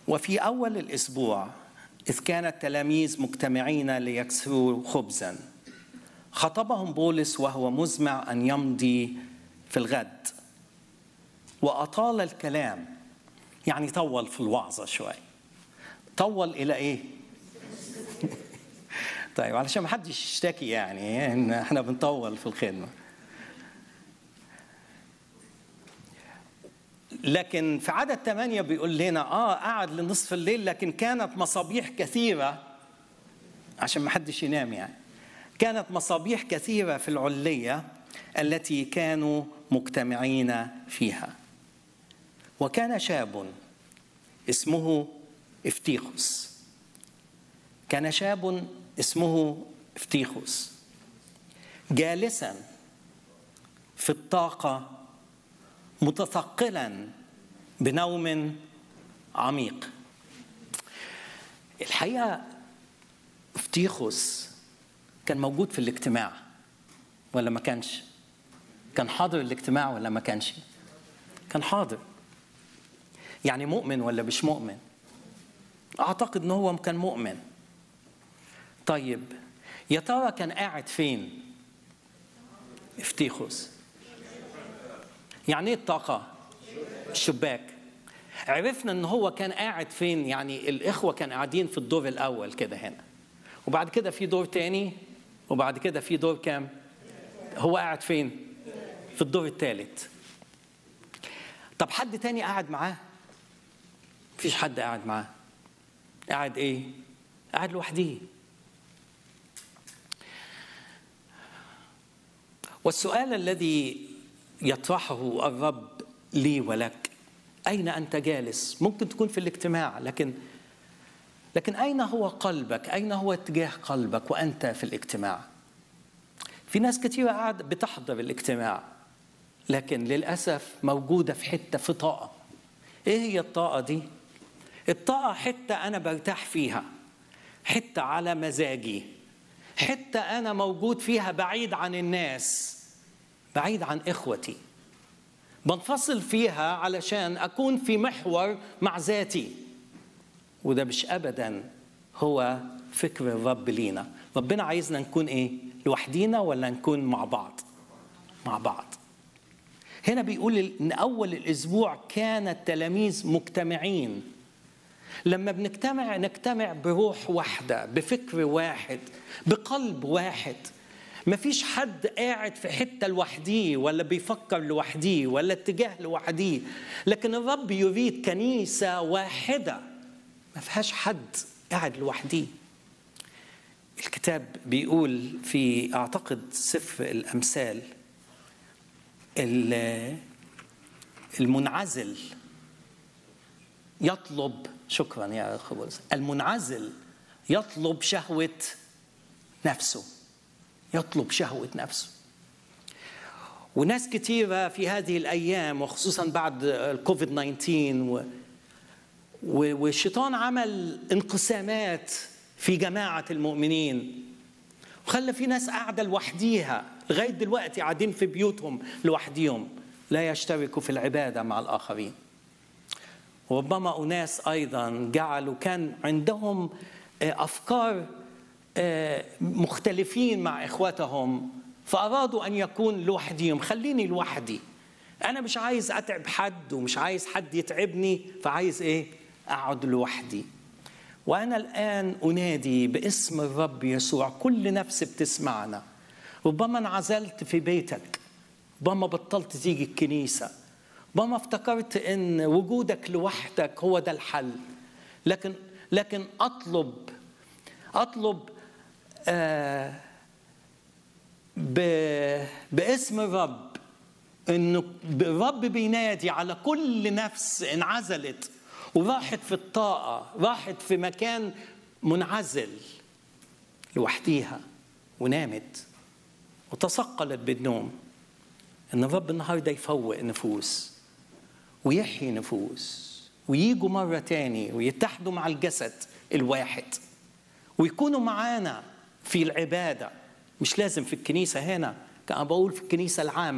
وفي أول الأسبوع إذ كان التلاميذ مجتمعين ليكسروا خبزا خطبهم بولس وهو مزمع أن يمضي في الغد وأطال الكلام يعني طول في الوعظة شوي طول إلى إيه؟ طيب علشان ما حدش يشتكي يعني ان احنا بنطول في الخدمه لكن في عدد ثمانية بيقول لنا اه قعد لنصف الليل لكن كانت مصابيح كثيرة عشان ما حدش ينام يعني كانت مصابيح كثيرة في العلية التي كانوا مجتمعين فيها وكان شاب اسمه افتيخوس كان شاب اسمه افتيخوس جالسا في الطاقة متثقلا بنوم عميق الحقيقة افتيخوس كان موجود في الاجتماع ولا ما كانش كان حاضر الاجتماع ولا ما كانش كان حاضر يعني مؤمن ولا مش مؤمن اعتقد ان هو كان مؤمن طيب يا ترى كان قاعد فين افتيخوس يعني ايه الطاقه الشباك عرفنا ان هو كان قاعد فين يعني الاخوه كانوا قاعدين في الدور الاول كده هنا وبعد كده في دور تاني وبعد كده في دور كام هو قاعد فين في الدور الثالث طب حد تاني قاعد معاه مفيش حد قاعد معاه قاعد ايه قاعد لوحديه والسؤال الذي يطرحه الرب لي ولك اين انت جالس ممكن تكون في الاجتماع لكن لكن اين هو قلبك اين هو اتجاه قلبك وانت في الاجتماع في ناس كثيره قاعد بتحضر الاجتماع لكن للاسف موجوده في حته في طاقه ايه هي الطاقه دي الطاقه حته انا برتاح فيها حته على مزاجي حته انا موجود فيها بعيد عن الناس بعيد عن اخوتي بنفصل فيها علشان اكون في محور مع ذاتي وده مش ابدا هو فكر الرب لينا ربنا عايزنا نكون ايه لوحدينا ولا نكون مع بعض مع بعض هنا بيقول ان اول الاسبوع كان التلاميذ مجتمعين لما بنجتمع نجتمع بروح واحده بفكر واحد بقلب واحد مفيش حد قاعد في حته لوحديه ولا بيفكر لوحديه ولا اتجاه لوحديه لكن الرب يريد كنيسه واحده ما فيهاش حد قاعد لوحديه الكتاب بيقول في اعتقد سفر الامثال المنعزل يطلب شكرا يا اخ المنعزل يطلب شهوه نفسه يطلب شهوه نفسه وناس كثيره في هذه الايام وخصوصا بعد الكوفيد 19 و والشيطان عمل انقسامات في جماعه المؤمنين وخلى في ناس قاعده لوحديها لغايه دلوقتي قاعدين في بيوتهم لوحديهم لا يشتركوا في العباده مع الاخرين وربما اناس ايضا جعلوا كان عندهم افكار مختلفين مع اخوتهم فارادوا ان يكون لوحديهم خليني لوحدي انا مش عايز اتعب حد ومش عايز حد يتعبني فعايز ايه اقعد لوحدي وانا الان انادي باسم الرب يسوع كل نفس بتسمعنا ربما انعزلت في بيتك ربما بطلت تيجي الكنيسه ربما افتكرت ان وجودك لوحدك هو ده الحل لكن لكن اطلب اطلب آه باسم الرب انه الرب بينادي على كل نفس انعزلت وراحت في الطاقه راحت في مكان منعزل لوحديها ونامت وتثقلت بالنوم ان الرب النهارده يفوق نفوس ويحيي نفوس وييجوا مرة تاني ويتحدوا مع الجسد الواحد ويكونوا معانا في العبادة مش لازم في الكنيسة هنا كان بقول في الكنيسة العامة